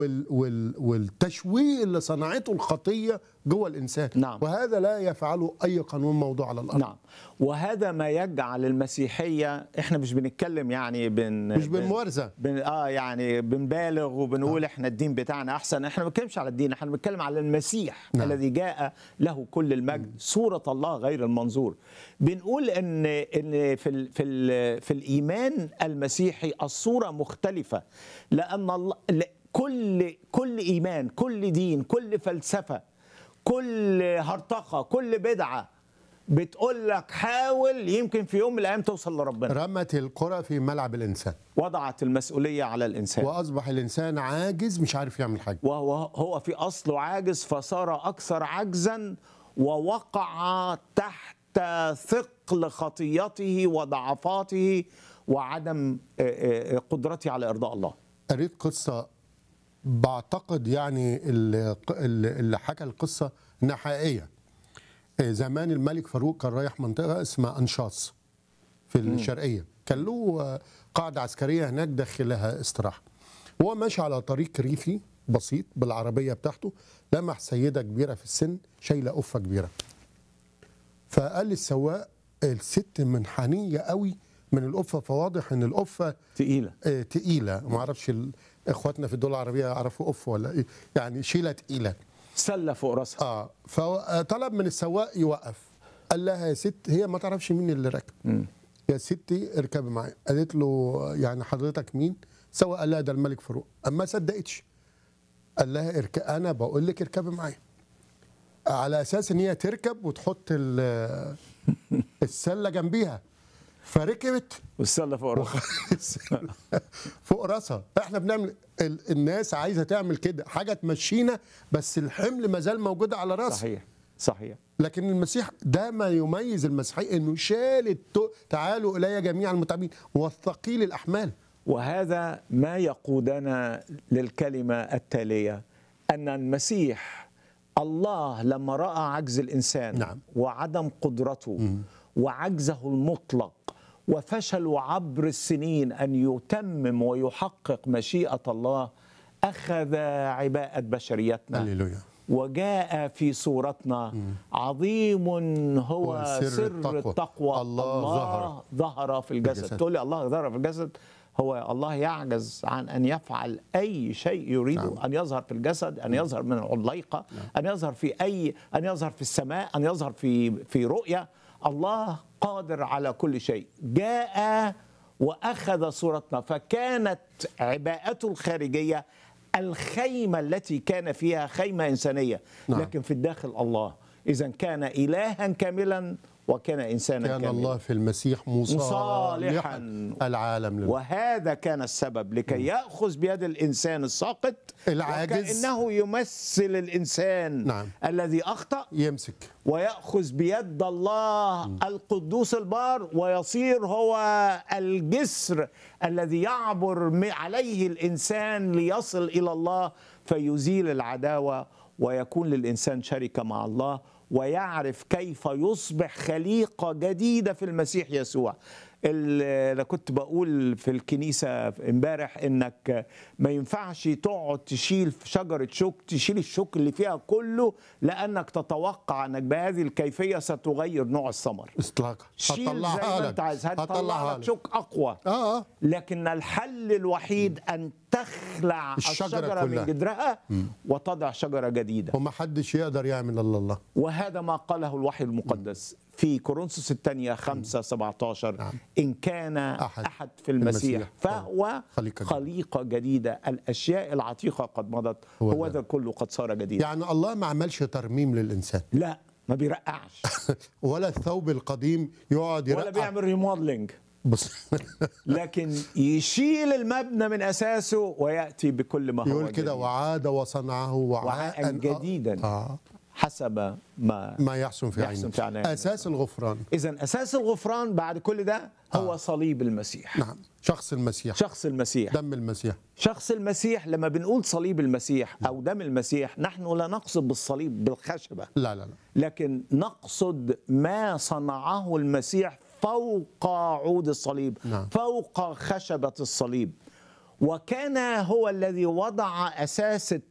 وال وال والتشويه اللي صنعته الخطيه جوه الانسان نعم. وهذا لا يفعله اي قانون موضوع على الارض نعم وهذا ما يجعل المسيحيه احنا مش بنتكلم يعني بن مش بن- بالموارزه بن اه يعني بنبالغ وبنقول احنا الدين بتاعنا احسن احنا ما بنتكلمش على الدين احنا بنتكلم على المسيح نعم. نعم. الذي جاء له كل المجد صوره الله غير المنظور بنقول ان ان في ال في ال في الايمان المسيحي الصوره مختلفه لان الله ل- كل كل ايمان كل دين كل فلسفه كل هرطقه كل بدعه بتقول لك حاول يمكن في يوم من الايام توصل لربنا رمت القرى في ملعب الانسان وضعت المسؤوليه على الانسان واصبح الانسان عاجز مش عارف يعمل حاجه وهو هو في اصله عاجز فصار اكثر عجزا ووقع تحت ثقل خطيته وضعفاته وعدم آه، آه، قدرته على ارضاء الله قريت قصه بعتقد يعني اللي اللي حكى القصه انها حقيقيه آه، زمان الملك فاروق كان رايح منطقه اسمها انشاص في الشرقيه كان له آه، قاعده عسكريه هناك داخلها استراحه وهو ماشي على طريق ريفي بسيط بالعربيه بتاعته لمح سيده كبيره في السن شايله قفه كبيره فقال للسواق الست منحنيه قوي من القفه فواضح ان القفه تقيله آه، تقيله ما اعرفش ال- اخواتنا في الدول العربيه يعرفوا قفه ولا ايه يعني شيله تقيله سله فوق راسها اه فطلب من السواق يوقف قال لها يا ست هي ما تعرفش مين اللي راكب يا ستي اركبي معايا قالت له يعني حضرتك مين سواق قال لها ده الملك فاروق اما ما صدقتش قال لها ارك... انا بقول لك اركبي معايا على اساس ان هي تركب وتحط ال- السله جنبيها فركبت والسله فوق راسها فوق راسها احنا بنعمل ال- الناس عايزه تعمل كده حاجه تمشينا بس الحمل ما زال موجود على راسها صحيح صحيح لكن المسيح ده ما يميز المسيحي انه شال الت- تعالوا الي جميع المتعبين والثقيل الاحمال وهذا ما يقودنا للكلمه التاليه ان المسيح الله لما راى عجز الانسان نعم. وعدم قدرته وعجزه المطلق وفشله عبر السنين ان يتمم ويحقق مشيئه الله اخذ عباءه بشريتنا هللويا وجاء في صورتنا عظيم هو هو سر سر, التقوى. التقوى, الله ظهر. ظهر في الجسد الجسد. تقول لي الله ظهر في الجسد هو الله يعجز عن ان يفعل اي شيء يريد نعم. ان يظهر في الجسد ان يظهر من العليقه ان يظهر في اي ان يظهر في السماء ان يظهر في في رؤيه الله قادر على كل شيء جاء واخذ صورتنا فكانت عباءته الخارجيه الخيمه التي كان فيها خيمه انسانيه نعم. لكن في الداخل الله اذا كان الها كاملا وكان انسانا كان كاملا الله في المسيح مصالحا مصالحاً. العالم لله وهذا كان السبب لكي ياخذ بيد الانسان الساقط العاجز. وكانه يمثل الانسان نعم. الذي اخطا يمسك وياخذ بيد الله القدوس البار ويصير هو الجسر الذي يعبر م- عليه الانسان ليصل الى الله فيزيل العداوه ويكون للانسان شركه مع الله ويعرف كيف يصبح خليقه جديده في المسيح يسوع ال- انا كنت بقول في الكنيسه امبارح انك ما ينفعش تقعد تشيل في شجره شوك تشيل الشوك اللي فيها كله لانك تتوقع انك بهذه الكيفيه ستغير نوع الثمر اطلاقا شيل زي هطلعها ما لك انت عايز هتطلع هطلعها لك لك شوك اقوى اه اه لكن الحل الوحيد ان تخلع الشجرة الشجره, كلها. من جدرها وتضع شجره جديده وما حدش يقدر يعمل الا الله وهذا ما قاله الوحي المقدس في كورنثوس الثانية 5 17 نعم. إن كان أحد أحد, في المسيح, المسيح. فهو خليقة خليقة, جديدة. خليقة جديدة الأشياء العتيقة قد مضت هو هو ده. ذا كله قد صار جديدا يعني الله ما عملش ترميم للانسان لا ما بيرقعش ولا الثوب القديم يقعد ولا يرقع بيعمل ريموديلنج بص لكن يشيل المبنى من أساسه ويأتي بكل ما هو يقول كده جديد. وعاد وصنعه وعاء وعاء جديدا آه. حسب ما ما يحسن في يحسن عينه في عينيه. اساس الغفران إذا أساس الغفران بعد كل ده هو آه. صليب المسيح نعم شخص المسيح شخص المسيح دم المسيح شخص المسيح لما بنقول صليب المسيح او دم المسيح نحن لا نقصد بالصليب بالخشبه لا لا لا لكن نقصد ما صنعه المسيح فوق عود الصليب نعم. فوق خشبه الصليب وكان هو الذي وضع اساس